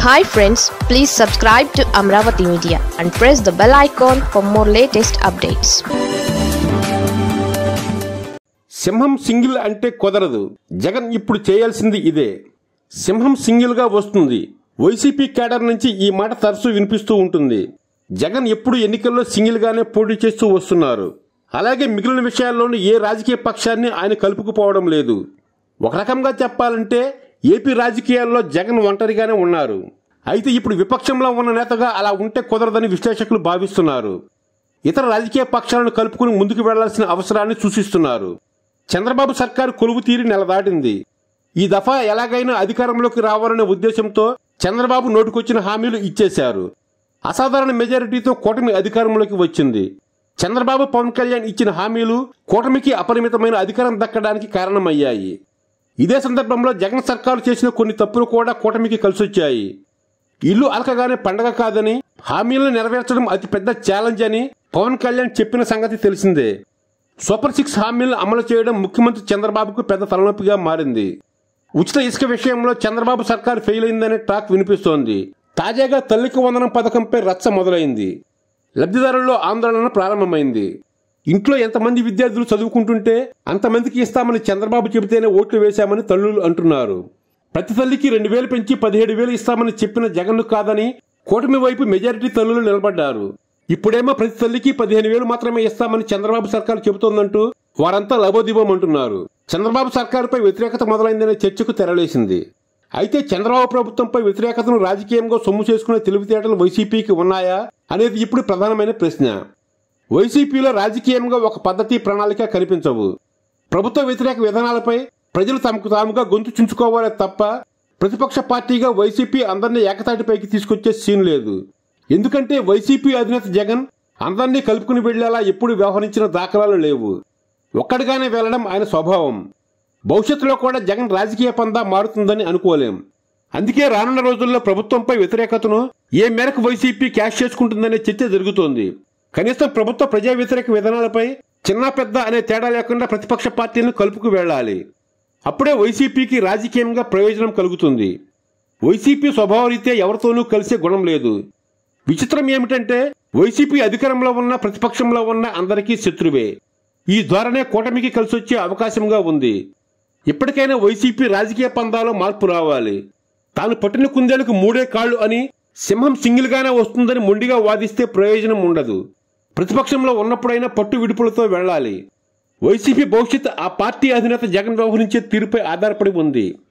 hi friends please subscribe to Amaravati media and press the bell icon for more latest updates సింహం single అంటే కుదరదు జగన్ ఇప్పుడు చేయాల్సింది ఇదే సింహం సింగిల్గా వస్తుంది వైసీపీ కేడర్ నుంచి ఈ మాట తరచూ వినిపిస్తూ ఉంటుంది జగన్ ఎప్పుడు ఎన్నికల్లో సింగిల్గానే పోటీ చేస్తూ వస్తున్నారు అలాగే మిగిలిన విషయాల్లోనూ ఏ రాజకీయ పక్షాన్ని ఆయన కలుపుకుపోవడం లేదు ఒక రకంగా చెప్పాలంటే ఏపీ రాజకీయాల్లో జగన్ ఒంటరిగానే ఉన్నారు అయితే ఇప్పుడు విపక్షంలో ఉన్న నేతగా అలా ఉంటే కుదరదని విశ్లేషకులు భావిస్తున్నారు ఇతర రాజకీయ పక్షాలను కలుపుకుని ముందుకు వెళ్లాల్సిన అవసరాన్ని సూచిస్తున్నారు చంద్రబాబు సర్కారు కొలువు తీరి నెల దాటింది ఈ దఫా ఎలాగైనా అధికారంలోకి రావాలనే ఉద్దేశంతో చంద్రబాబు నోటుకొచ్చిన హామీలు ఇచ్చేశారు అసాధారణ మెజారిటీతో కూటమి అధికారంలోకి వచ్చింది చంద్రబాబు పవన్ కళ్యాణ్ ఇచ్చిన హామీలు కూటమికి అపరిమితమైన అధికారం దక్కడానికి కారణమయ్యాయి ఇదే సందర్భంలో జగన్ సర్కారు చేసిన కొన్ని తప్పులు కూడా కూటమికి కలిసొచ్చాయి ఇల్లు అలకగానే పండగ కాదని హామీలను నెరవేర్చడం అతి పెద్ద ఛాలెంజ్ అని పవన్ కళ్యాణ్ చెప్పిన సంగతి తెలిసిందే సూపర్ సిక్స్ హామీలను అమలు చేయడం ముఖ్యమంత్రి చంద్రబాబుకు పెద్ద తలనొప్పిగా మారింది ఉచిత ఇసుక విషయంలో చంద్రబాబు సర్కారు ఫెయిల్ అయిందనే టాక్ వినిపిస్తోంది తాజాగా తల్లికి వందనం పథకంపై రచ్చ మొదలైంది లబ్ధిదారుల్లో ఆందోళన ప్రారంభమైంది ఇంట్లో ఎంతమంది విద్యార్థులు చదువుకుంటుంటే అంతమందికి ఇస్తామని చంద్రబాబు చెబితేనే ఓట్లు వేశామని తల్లులు అంటున్నారు ప్రతి తల్లికి రెండు వేలు పెంచి పదిహేడు వేలు ఇస్తామని చెప్పిన జగన్ను కాదని కూటమి వైపు మెజారిటీ తల్లులు నిలబడ్డారు ఇప్పుడేమో ప్రతి తల్లికి పదిహేను వేలు మాత్రమే ఇస్తామని చంద్రబాబు సర్కారు చెబుతోందంటూ వారంతా లబోదిబం అంటున్నారు చంద్రబాబు సర్కారుపై వ్యతిరేకత మొదలైందనే చర్చకు తెరలేసింది అయితే చంద్రబాబు ప్రభుత్వంపై వ్యతిరేకతను రాజకీయంగా సొమ్ము చేసుకునే తెలివితేటలు వైసీపీకి ఉన్నాయా అనేది ఇప్పుడు ప్రధానమైన ప్రశ్న వైసీపీలో రాజకీయంగా ఒక పద్ధతి ప్రణాళిక కనిపించవు ప్రభుత్వ వ్యతిరేక విధానాలపై ప్రజలు తమకు తాముగా గొంతు చుంచుకోవాలే తప్ప ప్రతిపక్ష పార్టీగా వైసీపీ అందరినీ ఏకతాటిపైకి తీసుకొచ్చే సీన్ లేదు ఎందుకంటే వైసీపీ అధినేత జగన్ అందరినీ కలుపుకుని వెళ్లేలా ఎప్పుడు వ్యవహరించిన దాఖలాలు లేవు ఒక్కడిగానే వెళ్లడం ఆయన స్వభావం భవిష్యత్తులో కూడా జగన్ రాజకీయ పందా మారుతుందని అనుకోలేం అందుకే రానున్న రోజుల్లో ప్రభుత్వంపై వ్యతిరేకతను ఏ మేరకు వైసీపీ క్యాష్ చేసుకుంటుందనే చర్చ జరుగుతోంది కనీసం ప్రభుత్వ ప్రజా వ్యతిరేక విధానాలపై చిన్న పెద్ద అనే తేడా లేకుండా ప్రతిపక్ష పార్టీలను కలుపుకు వెళ్ళాలి అప్పుడే వైసీపీకి రాజకీయంగా ప్రయోజనం కలుగుతుంది వైసీపీ స్వభావరీత్యా ఎవరితోనూ కలిసే గుణం లేదు విచిత్రం ఏమిటంటే వైసీపీ అధికారంలో ఉన్న ప్రతిపక్షంలో ఉన్న అందరికీ శత్రువే ఈ ధోరణే కూటమికి కలిసొచ్చే అవకాశంగా ఉంది ఇప్పటికైనా వైసీపీ రాజకీయ పందాలో మార్పు రావాలి తాను పట్టిన కుందేలకు మూడే కాళ్ళు అని సింహం సింగిల్గానే వస్తుందని మొండిగా వాదిస్తే ప్రయోజనం ఉండదు ప్రతిపక్షంలో ఉన్నప్పుడైనా పట్టు విడుపులతో వెళ్ళాలి వైసీపీ భవిష్యత్ ఆ పార్టీ అధినేత జగన్ వ్యవహరించే తీరుపై ఆధారపడి ఉంది